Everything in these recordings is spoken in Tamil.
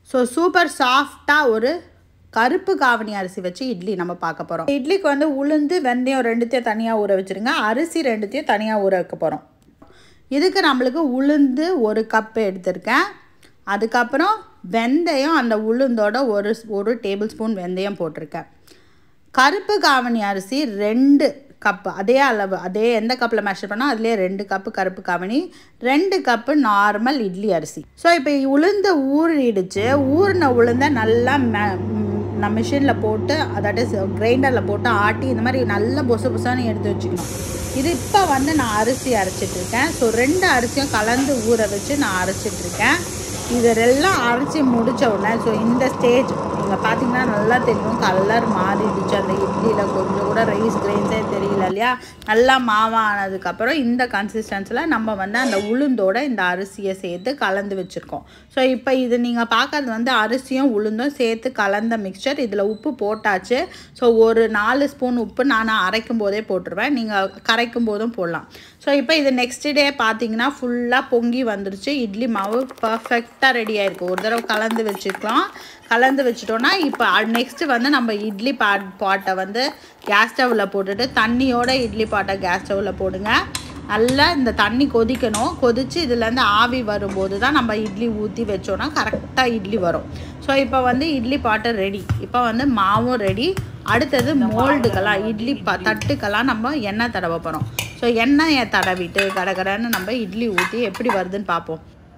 ஸோ சூப்பர் சாஃப்டாக ஒரு கருப்பு காவணி அரிசி வச்சு இட்லி நம்ம பார்க்க போகிறோம் இட்லிக்கு வந்து உளுந்து வெந்தயம் ரெண்டுத்தையும் தனியாக ஊற வச்சுருங்க அரிசி ரெண்டுத்தையும் தனியாக ஊற வைக்க போகிறோம் இதுக்கு நம்மளுக்கு உளுந்து ஒரு கப்பு எடுத்திருக்கேன் அதுக்கப்புறம் வெந்தயம் அந்த உளுந்தோட ஒரு ஒரு டேபிள் ஸ்பூன் வெந்தயம் போட்டிருக்கேன் கருப்பு காவணி அரிசி ரெண்டு கப்பு அதே அளவு அதே எந்த கப்பில் மெஷர் பண்ணால் அதுலேயே ரெண்டு கப்பு கருப்பு காவணி ரெண்டு கப்பு நார்மல் இட்லி அரிசி ஸோ இப்போ உளுந்து ஊறிடுச்சு ஊறின உளுந்த நல்லா மெ நம்ம மிஷினில் போட்டு அதாட்டு கிரைண்டரில் போட்டு ஆட்டி இந்த மாதிரி நல்லா பொசு பொசான்னு எடுத்து வச்சுக்கணும் இது இப்போ வந்து நான் அரிசி அரைச்சிட்ருக்கேன் ஸோ ரெண்டு அரிசியும் கலந்து ஊற வச்சு நான் அரைச்சிட்ருக்கேன் இதெல்லாம் அரைச்சி முடித்த உடனே ஸோ இந்த ஸ்டேஜ் நீங்கள் பார்த்தீங்கன்னா நல்லா தெரியும் கலர் மாறிடுச்சு அந்த இட்லியில் கொஞ்சம் கூட ரைஸ் கிரெயின்ஸே தெரியல இல்லையா நல்லா மாவானதுக்கப்புறம் இந்த கன்சிஸ்டன்ஸில் நம்ம வந்து அந்த உளுந்தோட இந்த அரிசியை சேர்த்து கலந்து வச்சுருக்கோம் ஸோ இப்போ இது நீங்கள் பார்க்கறது வந்து அரிசியும் உளுந்தும் சேர்த்து கலந்த மிக்சர் இதில் உப்பு போட்டாச்சு ஸோ ஒரு நாலு ஸ்பூன் உப்பு நான் அரைக்கும் போதே போட்டுருவேன் நீங்கள் கரைக்கும் போதும் போடலாம் ஸோ இப்போ இது நெக்ஸ்ட் டே பார்த்தீங்கன்னா ஃபுல்லாக பொங்கி வந்துருச்சு இட்லி மாவு பர்ஃபெக்டாக ரெடி ஆயிருக்கு ஒரு தடவை கலந்து வச்சுக்கலாம் கலந்து வச்சுட்டோன்னா இப்போ நெக்ஸ்ட்டு வந்து நம்ம இட்லி பா பாட்டை வந்து கேஸ் ஸ்டவ்வில் போட்டுட்டு தண்ணியோட இட்லி பாட்டை கேஸ் ஸ்டவ்வில் போடுங்க நல்லா இந்த தண்ணி கொதிக்கணும் கொதித்து இதுலேருந்து ஆவி வரும்போது தான் நம்ம இட்லி ஊற்றி வச்சோன்னா கரெக்டாக இட்லி வரும் ஸோ இப்போ வந்து இட்லி பாட்டு ரெடி இப்போ வந்து மாவும் ரெடி அடுத்தது மோல்டுக்கெல்லாம் இட்லி ப தட்டுக்கெல்லாம் நம்ம எண்ணெய் தடவை போகிறோம் ஸோ எண்ணெயை தடவிட்டு கடகடன்னு நம்ம இட்லி ஊற்றி எப்படி வருதுன்னு பார்ப்போம்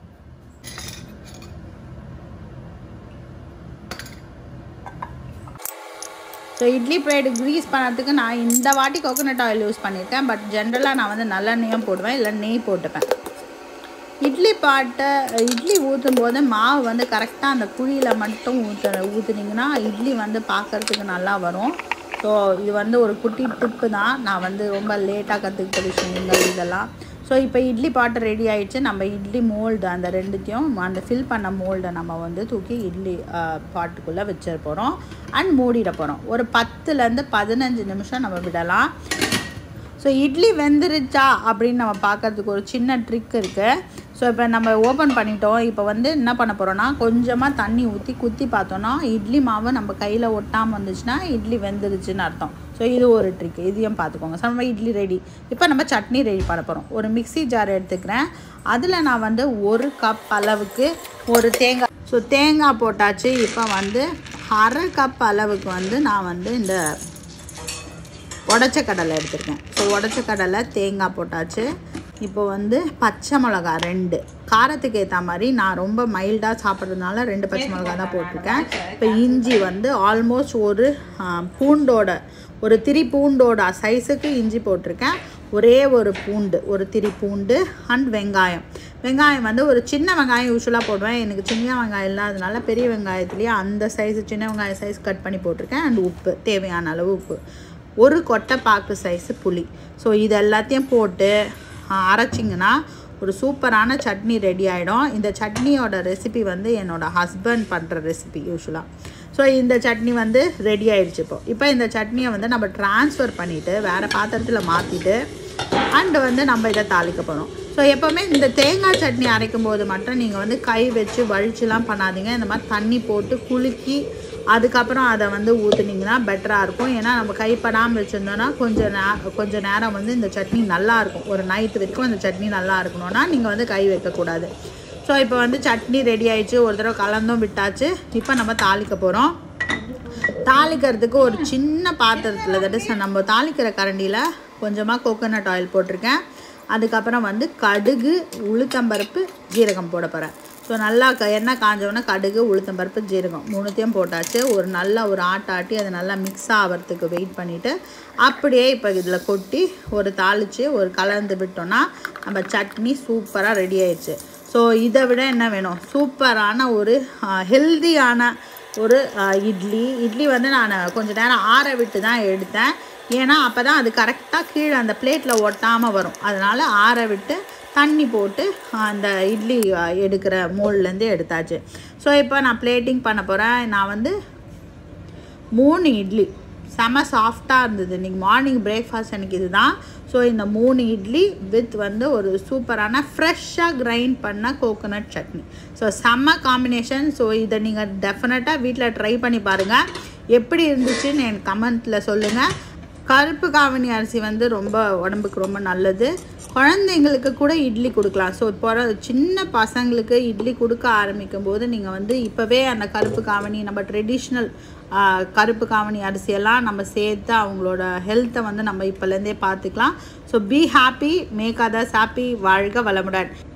ஸோ இட்லி பிளேட் க்ரீஸ் பண்ணுறதுக்கு நான் இந்த வாட்டி கோகோனட் ஆயில் யூஸ் பண்ணியிருக்கேன் பட் ஜென்ரலாக நான் வந்து நல்லெண்ணெயும் போடுவேன் இல்லை நெய் போட்டுப்பேன் இட்லி பாட்டை இட்லி ஊற்றும் போது மாவு வந்து கரெக்டாக அந்த குழியில் மட்டும் ஊற்ற ஊற்றுனீங்கன்னா இட்லி வந்து பார்க்குறதுக்கு நல்லா வரும் ஸோ இது வந்து ஒரு குட்டி டிப்பு தான் நான் வந்து ரொம்ப லேட்டாக கற்றுக்கிட்ட விஷயங்கள் இதெல்லாம் ஸோ இப்போ இட்லி பாட்டு ரெடி ஆகிடுச்சு நம்ம இட்லி மோல்டு அந்த ரெண்டுத்தையும் அந்த ஃபில் பண்ண மோல்டை நம்ம வந்து தூக்கி இட்லி பாட்டுக்குள்ளே வச்சிட போகிறோம் அண்ட் மூடிட போகிறோம் ஒரு பத்துலேருந்து பதினஞ்சு நிமிஷம் நம்ம விடலாம் ஸோ இட்லி வெந்துருச்சா அப்படின்னு நம்ம பார்க்கறதுக்கு ஒரு சின்ன ட்ரிக் இருக்குது ஸோ இப்போ நம்ம ஓப்பன் பண்ணிட்டோம் இப்போ வந்து என்ன பண்ண போகிறோன்னா கொஞ்சமாக தண்ணி ஊற்றி குத்தி பார்த்தோன்னா இட்லி மாவு நம்ம கையில் ஒட்டாமல் வந்துச்சுன்னா இட்லி வெந்துருச்சுன்னு அர்த்தம் ஸோ இது ஒரு ட்ரிக் இதையும் பார்த்துக்கோங்க ஸோ நம்ம இட்லி ரெடி இப்போ நம்ம சட்னி ரெடி பண்ண போகிறோம் ஒரு மிக்சி ஜார் எடுத்துக்கிறேன் அதில் நான் வந்து ஒரு கப் அளவுக்கு ஒரு தேங்காய் ஸோ தேங்காய் போட்டாச்சு இப்போ வந்து அரை கப் அளவுக்கு வந்து நான் வந்து இந்த உடச்ச கடலை எடுத்திருக்கேன் ஸோ உடச்ச கடலை தேங்காய் போட்டாச்சு இப்போ வந்து பச்சை மிளகா ரெண்டு காரத்துக்கு ஏற்ற மாதிரி நான் ரொம்ப மைல்டாக சாப்பிட்றதுனால ரெண்டு பச்சை மிளகா தான் போட்டிருக்கேன் இப்போ இஞ்சி வந்து ஆல்மோஸ்ட் ஒரு பூண்டோட ஒரு திரி பூண்டோட சைஸுக்கு இஞ்சி போட்டிருக்கேன் ஒரே ஒரு பூண்டு ஒரு திரி பூண்டு அண்ட் வெங்காயம் வெங்காயம் வந்து ஒரு சின்ன வெங்காயம் யூஸ்வலாக போடுவேன் எனக்கு சின்ன வெங்காயம் இல்லாததுனால பெரிய வெங்காயத்துலேயே அந்த சைஸு சின்ன வெங்காயம் சைஸ் கட் பண்ணி போட்டிருக்கேன் அண்ட் உப்பு தேவையான அளவு உப்பு ஒரு கொட்டைப்பாக்கு சைஸு புளி ஸோ இது எல்லாத்தையும் போட்டு அரைச்சிங்கன்னா ஒரு சூப்பரான சட்னி ரெடி ஆகிடும் இந்த சட்னியோட ரெசிபி வந்து என்னோடய ஹஸ்பண்ட் பண்ணுற ரெசிபி யூஸ்வலாக ஸோ இந்த சட்னி வந்து ரெடி ஆயிடுச்சு இப்போ இப்போ இந்த சட்னியை வந்து நம்ம ட்ரான்ஸ்ஃபர் பண்ணிவிட்டு வேறு பாத்திரத்தில் மாற்றிட்டு அண்டு வந்து நம்ம இதை தாளிக்க போகிறோம் ஸோ எப்போவுமே இந்த தேங்காய் சட்னி அரைக்கும் போது மட்டும் நீங்கள் வந்து கை வச்சு வழிச்சுலாம் பண்ணாதீங்க இந்த மாதிரி தண்ணி போட்டு குலுக்கி அதுக்கப்புறம் அதை வந்து ஊற்றுனீங்கன்னா பெட்டராக இருக்கும் ஏன்னா நம்ம கைப்படாமல் வச்சுருந்தோன்னா கொஞ்சம் நே கொஞ்சம் நேரம் வந்து இந்த சட்னி நல்லாயிருக்கும் ஒரு நைட்டு வரைக்கும் அந்த சட்னி நல்லா இருக்கணும்னா நீங்கள் வந்து கை வைக்கக்கூடாது ஸோ இப்போ வந்து சட்னி ரெடி ஆயிடுச்சு ஒரு தடவை கலந்தும் விட்டாச்சு இப்போ நம்ம தாளிக்க போகிறோம் தாளிக்கிறதுக்கு ஒரு சின்ன பாத்திரத்தில் தட்டு ச- நம்ம தாளிக்கிற கரண்டியில் கொஞ்சமாக கோகோனட் ஆயில் போட்டிருக்கேன் அதுக்கப்புறம் வந்து கடுகு உளுத்தம்பருப்பு ஜீரகம் போட போகிறேன் ஸோ நல்லா க எண்ணெய் காஞ்சோடனே கடுகு உளுத்தம்பருப்பு ஜீரகம் மூணுத்தையும் போட்டாச்சு ஒரு நல்ல ஒரு ஆட்ட ஆட்டி அது நல்லா மிக்ஸ் ஆகிறதுக்கு வெயிட் பண்ணிவிட்டு அப்படியே இப்போ இதில் கொட்டி ஒரு தாளித்து ஒரு கலந்து விட்டோன்னா நம்ம சட்னி சூப்பராக ரெடி ஆயிடுச்சு ஸோ இதை விட என்ன வேணும் சூப்பரான ஒரு ஹெல்தியான ஒரு அஹ், இட்லி இட்லி வந்து நான் கொஞ்ச நேரம் ஆற விட்டு தான் எடுத்தேன் ஏன்னா அப்போ தான் அது கரெக்டாக கீழே அந்த பிளேட்டில் ஒட்டாமல் வரும் அதனால் ஆற விட்டு தண்ணி போட்டு அஹ், அந்த இட்லி அஹ், எடுக்கிற மோல்லேருந்து எடுத்தாச்சு ஸோ இப்போ நான் பிளேட்டிங் பண்ண போகிறேன் நான் வந்து மூணு இட்லி செம சாஃப்டாக இருந்தது இன்றைக்கி மார்னிங் பிரேக்ஃபாஸ்ட் எனக்கு இதுதான் ஸோ இந்த மூணு இட்லி வித் வந்து ஒரு சூப்பரான ஃப்ரெஷ்ஷாக கிரைண்ட் பண்ண கோகோனட் சட்னி ஸோ செம்ம காம்பினேஷன் ஸோ இதை நீங்கள் டெஃபினட்டாக வீட்டில் ட்ரை பண்ணி பாருங்கள் எப்படி இருந்துச்சுன்னு எனக்கு கமெண்ட்டில் சொல்லுங்கள் கருப்பு காவணி அரிசி வந்து ரொம்ப உடம்புக்கு ரொம்ப நல்லது குழந்தைங்களுக்கு கூட இட்லி கொடுக்கலாம் ஸோ இப்போ சின்ன பசங்களுக்கு இட்லி கொடுக்க ஆரம்பிக்கும் போது நீங்கள் வந்து இப்போவே அந்த கருப்பு காவணி நம்ம ட்ரெடிஷ்னல் கருப்பு காவணி அரிசியெல்லாம் நம்ம சேர்த்து அவங்களோட ஹெல்த்தை வந்து நம்ம இப்போலேருந்தே பார்த்துக்கலாம் so be happy make others happy வாழ்க வளமுடன்